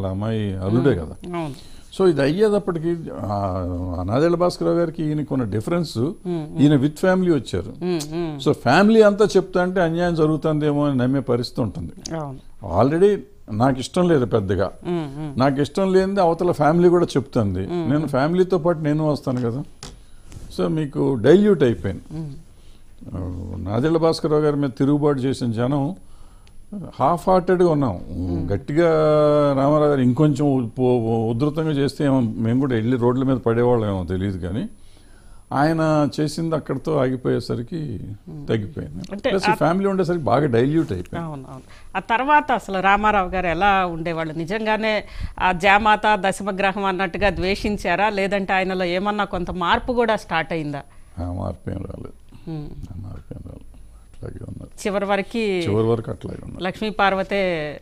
వాళ్ళ అమ్మాయి అల్లుడే కదా అవును సో ఇది అయ్యేటప్పటికి ఆ, నాదేళ్ల భాస్కర్ గారికి ఈయన కొన్ని డిఫరెన్స్ ఈయన విత్ ఫ్యామిలీ వచ్చారు ఉమ్, ఉమ్, సో ఫ్యామిలీ అంతా చెప్తా అంటే అన్యాయం జరుగుతుందేమో అని నమ్మే పరిస్థితి ఉంటుంది అవును ఆల్రెడీ నాకు ఇష్టం లేదు పెద్దగా ఉమ్, ఉమ్, నాకు ఇష్టం లేనిది అవతల ఫ్యామిలీ కూడా చెప్తుంది నేను ఫ్యామిలీతో పాటు నేను వస్తాను కదా సో మీకు డైల్యూట్ అయిపోయింది ఆ, నాదెళ్ల భాస్కరరావు గారి మీద తిరుగుబాటు చేసిన జనం హాఫ్ హార్టెడ్గా ఉన్నాం గట్టిగా రామారావు గారు ఇంకొంచెం ఉ- ఉధృతంగా చేస్తే ఏమో మేము కూడా వెళ్ళి రోడ్ల మీద పడేవాళ్ళం ఏమో తెలియదు కానీ ఆయన చేసింది అక్కడితో ఆగిపోయేసరికి తగ్గిపోయింది అంటే ప్లస్ ఫ్యామిలీ ఉండేసరికి బాగా డైల్యూట్ అయిపోయింది అవును అవును ఆ తర్వాత అసలు రామారావు గారు ఎలా ఉండేవాళ్ళు నిజంగానే ఆ జామాత దశమగ్రహం అన్నట్టుగా ద్వేషించారా లేదంటే ఆయనలో ఏమన్నా కొంత మార్పు కూడా స్టార్ట్ అయిందా ఆ మార్పు ఏం రాలేదు ఉమ్. ఆ మార్పు ఏం రాలేదు అట్లాగే ఉన్నారు చివరి వరకు చివరి వరకు అట్లాగే ఉన్నారు లక్ష్మీ పార్వతే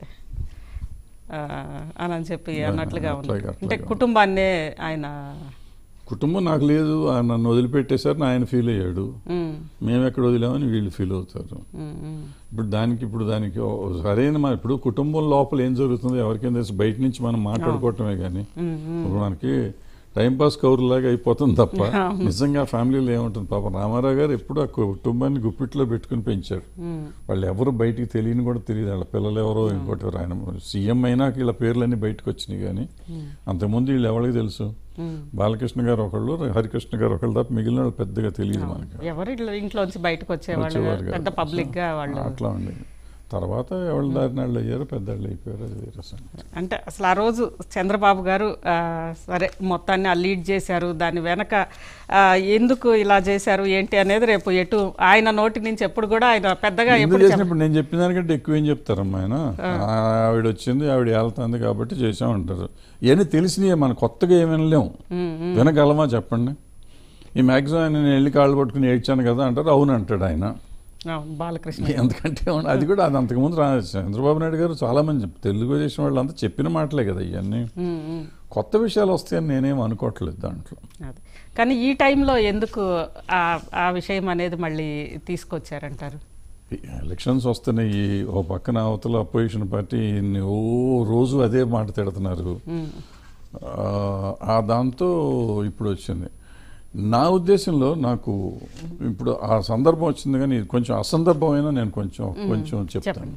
ఆ, అని చెప్పి అన్నట్లుగా ఉంది అట్లాగే, అంటే అట్లాగే. కుటుంబాన్నే ఆయన కుటుంబం నాకు లేదు ఆ నన్ను వదిలిపెట్టేశారు ఆయన ఫీల్ అయ్యాడు ఉమ్, మేము ఎక్కడ వదిలామని వీళ్ళు ఫీల్ అవుతారు ఉమ్, ఉమ్, ఇప్పుడు దానికి ఇప్పుడు దానికి ఓ- సరైన మన ఇప్పుడు కుటుంబం లోపల ఏం జరుగుతుందో ఎవరికైనా తెలుసు బయట నుంచి మనం మాట్లాడుకోవటమే కానీ ఉమ్, ఉమ్. ఇప్పుడు మనకి టైంపాస్ కౌరులాగా అయిపోతుంది తప్ప నిజంగా ఫ్యామిలీలో ఏముంటుంది పాపం రామారావు గారు ఎప్పుడు ఆ కుటుంబాన్ని గుప్పిట్లో పెట్టుకుని పెంచారు ఉమ్, వాళ్ళు ఎవరు బయటికి తెలియని కూడా తెలియదు వాళ్ళ పిల్లలు ఎవరో ఇంకోటి ఎవరో ఆయన సీఎం అయినాక వీళ్ళ పేర్లన్నీ బయటకు వచ్చినాయి కానీ అంతకుముందు వీళ్ళు ఎవరికి తెలుసు ఉమ్. బాలకృష్ణ గారు ఒకళ్ళు హరికృష్ణ గారు ఒకళ్ళు తప్ప మిగిలిన వాళ్ళు పెద్దగా తెలియదు మనకి ఎవరు ఇట్లా ఇంట్లోంచి బయటకు వచ్చేవాళ్ళు వచ్చేవారు కాదు. పెద్ద పబ్లిక్ గా వాళ్ళు అట్లా ఉండేది తర్వాత ఎవరి దారిన వాళ్ళు అయ్యారు పెద్దవాళ్ళు అయిపోయారు అది వేరే సంగతి. అంటే అసలు ఆ రోజు చంద్రబాబు గారు ఆ, సరే మొత్తాన్ని ఆ లీడ్ చేశారు దాని వెనక ఆ, ఎందుకు ఇలా చేశారు ఏంటి అనేది రేపు ఎటు ఆయన నోటి నుంచి ఎప్పుడు కూడా ఆయన పెద్దగా ఎందుకు ఎప్పుడు చెప్ప- చేసినప్పుడు నేను చెప్పిన దానికంటే ఎక్కువ ఏం చెప్తారమ్మా ఆయన ఆవిడ వచ్చింది ఆవిడ వెళ్తుంది కాబట్టి చేసామంటారు ఇవన్నీ తెలిసినవి మన కొత్తగా ఏమి వినలేము ఉమ్, ఉమ్, వినగలమా చెప్పండి ఈ మ్యాక్సిమం ఆయన నేను వెళ్ళి కాళ్ళు పట్టుకుని ఏడ్చాను కదా అంటారు అవును అంటాడు ఆయన అవును, బాలకృష్ణ ఎందుకంటే ఏమన్నా- అది కూడా అది అంతకుముందు రా చంద్రబాబు నాయుడు గారు చాలా మంది తెలుగుదేశం వాళ్ళు అంతా చెప్పిన మాటలే కదా ఇవన్నీ ఉమ్, ఉమ్. కొత్త విషయాలు వస్తాయని నేనేం అనుకోవట్లేదు దాంట్లో అదే. కానీ ఈ టైంలో ఎందుకు ఆ ఆ విషయం అనేది మళ్ళీ తీసుకొచ్చారంటారు ఈ ఎలక్షన్స్ వస్తున్నాయి ఓ పక్కన అవతల అపోజిషన్ పార్టీ ఇన్ని ఓ రోజు అదే మాట తిడుతున్నారు ఉమ్, ఆ, ఆ దాంతో ఇప్పుడు వచ్చింది నా ఉద్దేశంలో నాకు ఇప్పుడు ఆ సందర్భం వచ్చింది కానీ ఇది కొంచెం అసందర్భమైన నేను కొంచెం కొంచెం చెప్తాను చెప్పండి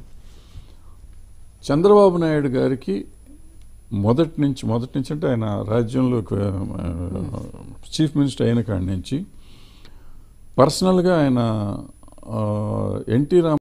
చంద్రబాబు నాయుడు గారికి మొదటి నుంచి మొదటి నుంచి అంటే ఆయన రాజ్యంలో చీఫ్ మినిస్టర్ అయిన కాడి నుంచి పర్సనల్గా ఆయన ఎన్టీ రామ్